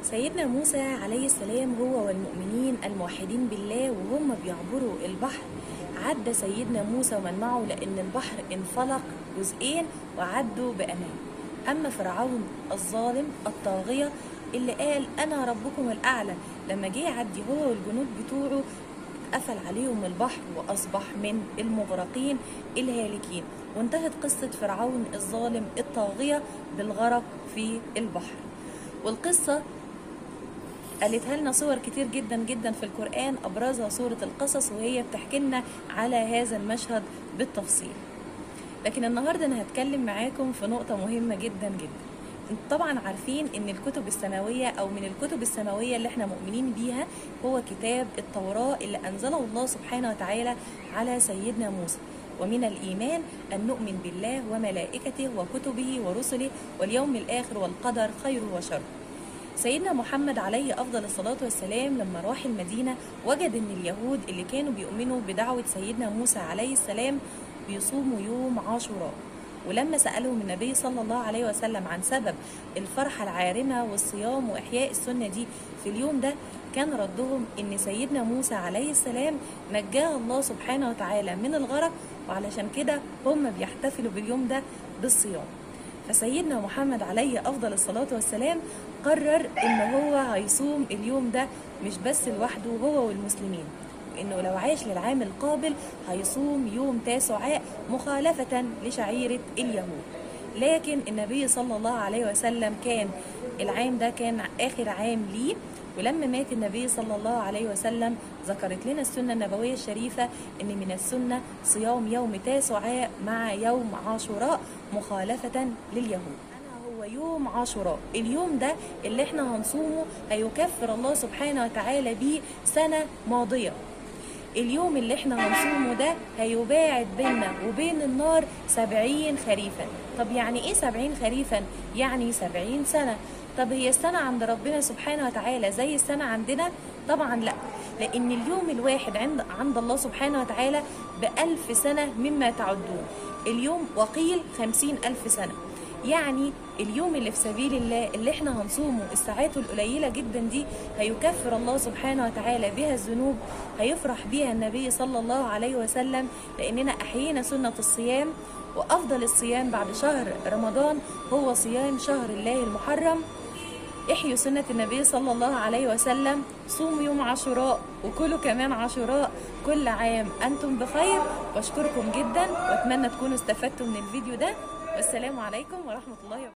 سيدنا موسى عليه السلام هو والمؤمنين الموحدين بالله وهم بيعبروا البحر عدى سيدنا موسى ومن معه لأن البحر انفلق جزئين وعدوا بأمان أما فرعون الظالم الطاغية اللي قال أنا ربكم الأعلى لما جه يعدي هو والجنود بتوعه قفل عليهم البحر وأصبح من المغرقين الهالكين وانتهت قصة فرعون الظالم الطاغية بالغرق في البحر والقصة قالتها لنا صور كتير جدا جدا في القرآن أبرزها سورة القصص وهي بتحكي لنا على هذا المشهد بالتفصيل لكن النهاردة أنا هتكلم معاكم في نقطة مهمة جدا جدا انتوا طبعا عارفين ان الكتب السماوية او من الكتب السماوية اللي احنا مؤمنين بيها هو كتاب التوراة اللي انزله الله سبحانه وتعالى على سيدنا موسى ومن الإيمان أن نؤمن بالله وملائكته وكتبه ورسله واليوم الآخر والقدر خير وشر سيدنا محمد عليه أفضل الصلاة والسلام لما راح المدينة وجد أن اليهود اللي كانوا بيؤمنوا بدعوة سيدنا موسى عليه السلام بيصوموا يوم عاشوراء ولما سألهم النبي صلى الله عليه وسلم عن سبب الفرحة العارمة والصيام وإحياء السنة دي في اليوم ده كان ردهم إن سيدنا موسى عليه السلام نجاه الله سبحانه وتعالى من الغرق وعلشان كده هم بيحتفلوا باليوم ده بالصيام فسيدنا محمد عليه أفضل الصلاة والسلام قرر إن هو هيصوم اليوم ده مش بس لوحده هو والمسلمين انه لو عاش للعام القابل هيصوم يوم تاسعاء مخالفة لشعيرة اليهود لكن النبي صلى الله عليه وسلم كان العام ده كان آخر عام ليه ولما مات النبي صلى الله عليه وسلم ذكرت لنا السنة النبوية الشريفة ان من السنة صيام يوم تاسعاء مع يوم عاشوراء مخالفة لليهود هو يوم عاشوراء اليوم ده اللي احنا هنصومه هيكفر الله سبحانه وتعالى بيه سنة ماضية اليوم اللي احنا هنصومه ده هيباعد بيننا وبين النار سبعين خريفا طب يعني ايه سبعين خريفا يعني سبعين سنة طب هي السنة عند ربنا سبحانه وتعالى زي السنة عندنا طبعا لا لأن اليوم الواحد عند عند الله سبحانه وتعالى بألف سنة مما تعدون اليوم وقيل خمسين ألف سنة يعني اليوم اللي في سبيل الله اللي احنا هنصومه الساعات القليلة جدا دي هيكفر الله سبحانه وتعالى بها الذنوب هيفرح بها النبي صلى الله عليه وسلم لأننا أحيينا سنة الصيام وأفضل الصيام بعد شهر رمضان هو صيام شهر الله المحرم احيوا سنة النبي صلى الله عليه وسلم صوموا يوم عاشوراء وكلوا كمان عاشوراء كل عام أنتم بخير بشكركم جدا وأتمنى تكونوا استفدتوا من الفيديو ده والسلام عليكم ورحمة الله وبركاته